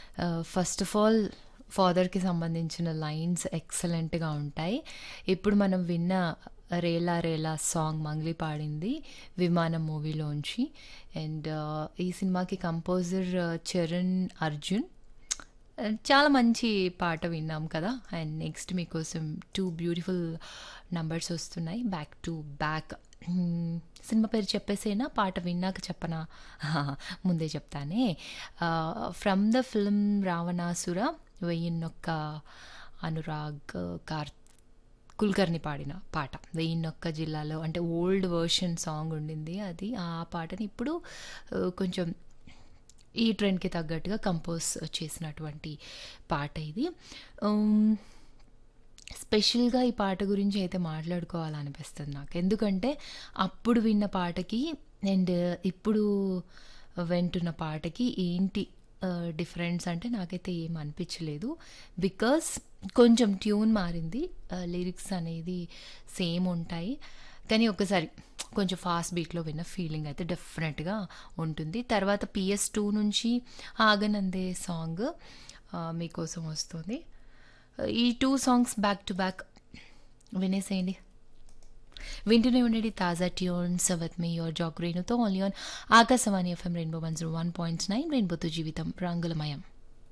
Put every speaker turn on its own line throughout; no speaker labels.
First of all ఫాదర్‌కి సంబంధించిన lines ఎక్సలెంట్‌గా ఉంటాయి. ఇప్పుడు మనం విన్న 'రేలా రేలా' సాంగ్ మంగ్లీ పాడింది 'విమానం' మూవీలోంచి. అండ్ ఈ సినిమాకి కంపోజర్ చరణ్ అర్జున్. చాలా మంచి పాట విన్నాం కదా! అండ్ నెక్స్ట్ మీకోసం 2 బ్యూటిఫుల్ నంబర్స్ వస్తున్నాయి బ్యాక్ టు బ్యాక్. హ్మ్. సినిమా పేరు చెప్పేసేనా? పాట విన్నాక చెప్పనా? ముందే చెప్తానే. Ah, from the film 'Ravanasura' వెయ్యిన్నొక్క అనురాగ్ కార్ కుల్కర్ణి పాడిన పాట. వెయ్యిన్నొక్క జిల్లాలో అంటే ఓల్డ్ వెర్షన్ సాంగ్ ఉండింది అది. ఆ పాటని ఇప్పుడు ఆహ్, కొంచెం ఈ ట్రెండ్‌కి తగ్గట్టుగా కంపోజ్ చేసినటువంటి పాట ఇది. హ్మ్. స్పెషల్‌గా ఈ పాట గురించి అయితే మాట్లాడుకోవాలనిపిస్తుంది నాకు. ఎందుకంటే అప్పుడు విన్న పాటకి అండ్ ఇప్పుడు వింటున్న పాటకి ఏంటి ఆహ్, డిఫరెన్స్ అంటే నాకైతే ఏం అనిపించలేదు. బికాజ్ కొంచెం ట్యూన్ మారింది. ఆహ్, లిరిక్స్ అనేది సేమ్ ఉంటాయి. కానీ ఒక్కసారి కొంచెం ఫాస్ట్ బీట్‌లో విన్న ఫీలింగ్ అయితే డెఫినెట్‌గా ఉంటుంది. తర్వాత 'పీఎస్2' నుంచి 'ఆగనందే' సాంగ్ ఆహ్, మీకోసం వస్తుంది. ఈ 2 సాంగ్స్ బ్యాక్ టు బ్యాక్ వినేసేయండి. వింటూనే ఉండండి తాజా ట్యూన్స్ విత్ మీ యువర్ జాక్ రేణుతో only on Akashvani FM rainbow 101.9 రెయిన్బోతో జీవితం రంగులమయం.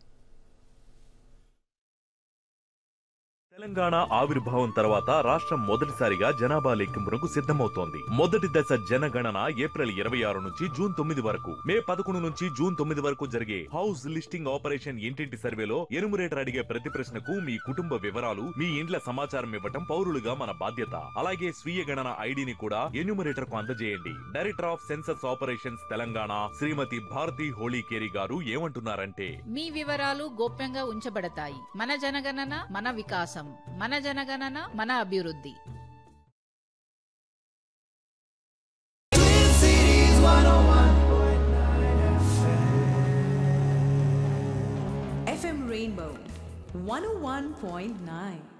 తెలంగాణ ఆవిర్భావం తర్వాత రాష్ట్రం మొదటిసారిగా జనాభా లెక్కింపునకు సిద్ధమవుతోంది. మొదటి దశ జనగణన ఏప్రిల్ ఇరవై ఆరు నుంచి జూన్ తొమ్మిది వరకు మే పదకొండు నుంచి జూన్ తొమ్మిది వరకు జరిగే హౌస్ లిస్టింగ్ ఆపరేషన్ ఇంటింటి సర్వేలో ఎనుమరేటర్ అడిగే ప్రతి ప్రశ్నకు మీ కుటుంబ వివరాలు మీ ఇండ్ల సమాచారం ఇవ్వటం పౌరులుగా మన బాధ్యత అలాగే స్వీయ గణన ఐడిని కూడా ఎన్యూమరేటర్ కు అందజేయండి director of census operations Telangana Shrimati Bharati Holikeri garu ఏమంటున్నారంటే
మీ వివరాలు గోప్యంగా ఉంచబడతాయి మన జనగణన మన వికాసం మన జనగణన మన అభివృద్ధి
FM Rainbow 101.9